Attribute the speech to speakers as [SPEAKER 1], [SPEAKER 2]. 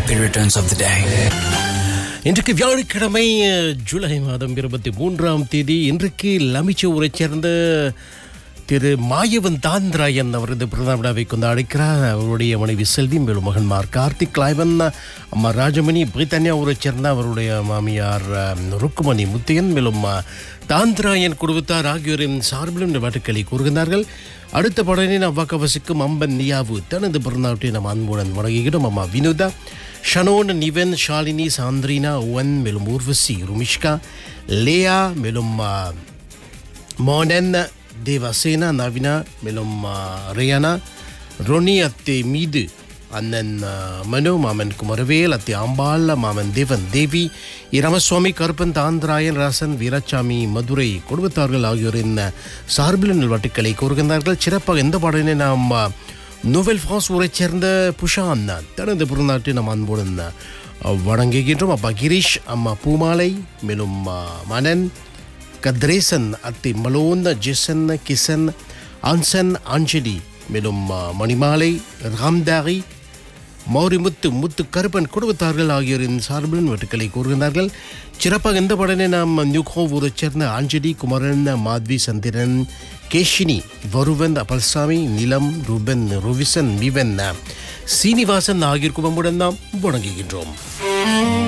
[SPEAKER 1] Happy returns of the day.
[SPEAKER 2] இன்றைக்கு வியாழக்கிழமை அஹ், ஜூலை மாதம் இருபத்தி மூன்றாம் தேதி இன்றைக்கு லமிச்சூரைச் சேர்ந்த திரு மாயவன் தாந்திராயன் அவரது பிறந்த விழாவை கொண்டாடிக்கிறார் அவருடைய மனைவி செல்வி மேலும் மகன்மார் கார்த்திக் லாய்வன் அம்மா ராஜமணி பிரித்தானியாவூரைச் சேர்ந்த அவருடைய மாமியார் அஹ், ருக்குமணி முத்தையன் மேலும் அஹ், தாந்திராயன் குடும்பத்தார் ஆகியோரின் சார்பிலும் இந்த வாழ்த்துக்களை கூறுகின்றார்கள் அடுத்த படனை நாம் வாக்க வசிக்கும் அம்பன் நியாவு தனது பிறந்தநாட்டை நாம் அன்புடன் வணங்குகிறோம் அம்மா வினோதா ஷனோன் நிவன் ஷாலினி சாந்திரினா ஒன் மேலும் ஊர்வசி ருமிஷ்கா லேயா மேலும் ஆ, மோனன் தேவசேனா நவினா மேலும் ஆ, ரேயானா ரொனி அத்தே மீது அண்ணன் ஆ, மனு மாமன் குமரவேல் அத்தி ஆம்பாள் மாமன் தேவன் தேவி இரமசுவாமி கருப்பன் தாந்திராயன் ராசன் வீராசாமி மதுரை குடும்பத்தார்கள் ஆகியோரின் சார்பில் நல்வாட்டுக்களை கூறுகின்றார்கள் சிறப்பாக எந்த பாடலினை நாம் ஆ, நோவெல் ஃப்ரான்ஸ் ஊரைச் சேர்ந்த புஷான் தனது பிறநாட்டை நாம் அன்புடன் அஹ், வணங்குகின்றோம் அப்பா கிரீஷ் அம்மா பூமாலை மேலும் அஹ், மனன் கத்ரேசன் அத்தி Malone Jason Kishan Anson Anjali மேலும் அஹ், மணிமாலை ராம்தாரி மௌரிமுத்து முத்து கருப்பன் குடும்பத்தார்கள் ஆகியோரின் சார்பில் வெட்டுக்களை கூறுகின்றார்கள் சிறப்பாக இந்த படனை நாம் நியூகோ ஊரைச் சேர்ந்த ஆஞ்சலி குமரன் மாத்வி சந்திரன் கேஷினி வருவன் அபல்சாமி நிலம் ரூபன் ருவிசன் மிவன் சீனிவாசன் ஆகியோர் குடும்பமுடன் நாம் வணங்குகின்றோம்